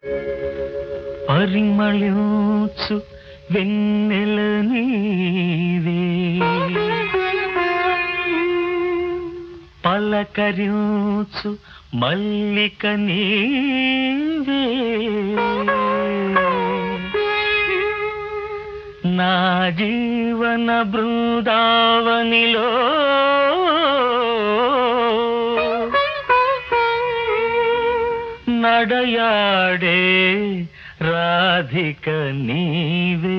పరిమళించు వెన్నెల నీవే పలకరించు మల్లిక నీవే నా జీవన బృందావనిలో నడయాడే రాధిక నీవే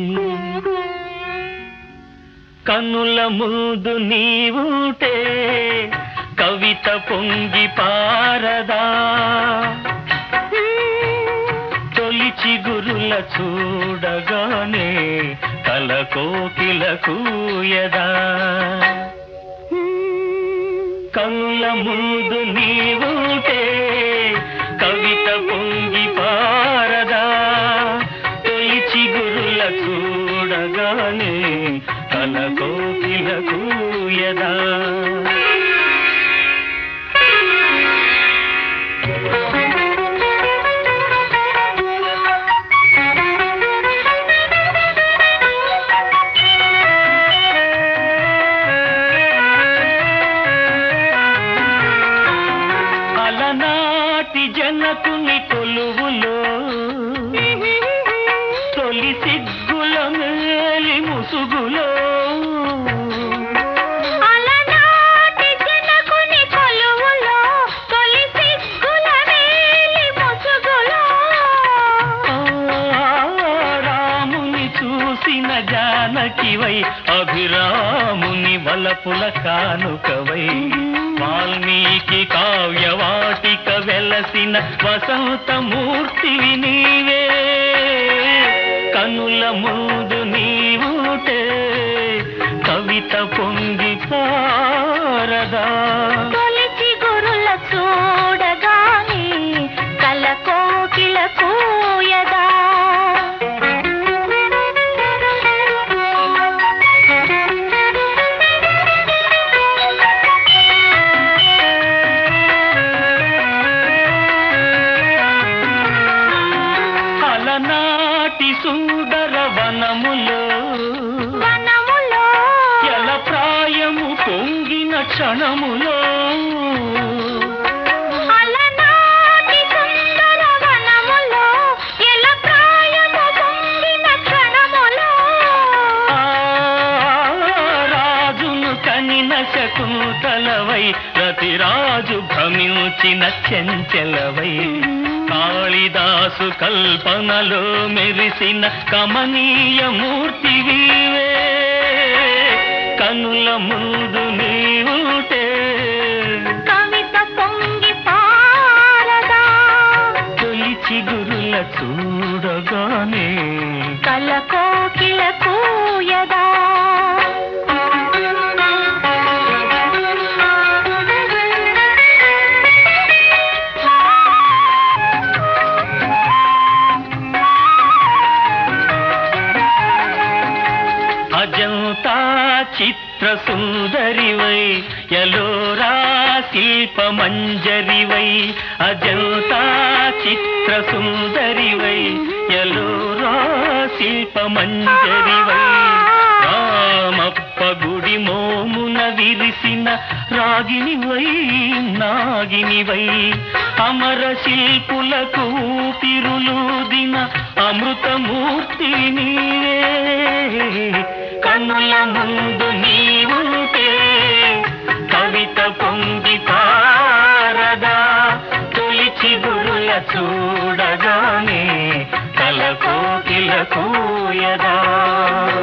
కన్నుల ముందు నీవుటే కవిత పొంగి పారదా తొలి చిగురుల చూడగానే కల కోకిల కూయదా కన్నుల ముందు నీవుటే కవిత పొంగి పారదా తొలి చిగురుల చూడగానే కల కోకిల కూయదా అలనాటి జనకుని కొలువులో తొలి సిగ్గుల మేలి ముసుగులో అలనాటి జనకుని కొలువులో తొలి సిగ్గుల వేలి ముసుగులో ఆ రాముని చూసిన జానకివై అభిరాముని వలపుల కానుకవై వాల్మీకి కావ్యవాటిక వెలసిన వసంతమూర్తివి నీవే కనుల ముందు నీవుటే కవిత పొంగి పారదా తొలి చిగురుల చూడగానే కల కోకిల కూయదా అలనాటి సుందర వనములో వనములో ఎల ప్రాయము పొంగిన క్షణములో అలనాటి సుందర వనములో ఎల ప్రాయము పొంగిన క్షణములో ఆ రాజును కనిన శకుంతలవై రతిరాజు భ్రమించిన చెంచెలవై కాళిదాసు కల్పనలో మెరిసిన కమనీయ మూర్తివీవే కనుల ముందు నీవుటే కవిత పొంగి పారదా తొలి చిగురుల చూడగానే కల కోకిల కూయదా అజంతా చిత్ర సుందరివై ఎలోరా శిల్ప మంజరివై అజంతా చిత్ర సుందరివై ఎలోరా శిల్ప మంజరివై రామప్ప గుడి మోమున విరిసిన రాగినివై నాగినివై అమర శిల్పులకు ఊపిరులూదిన అమృతమూర్తి నీవే కన్నుల ముందు నీవుంటే కవిత పొంగి పారదా తొలి చిగురుల చూడగానే కల కోకిల కూయదా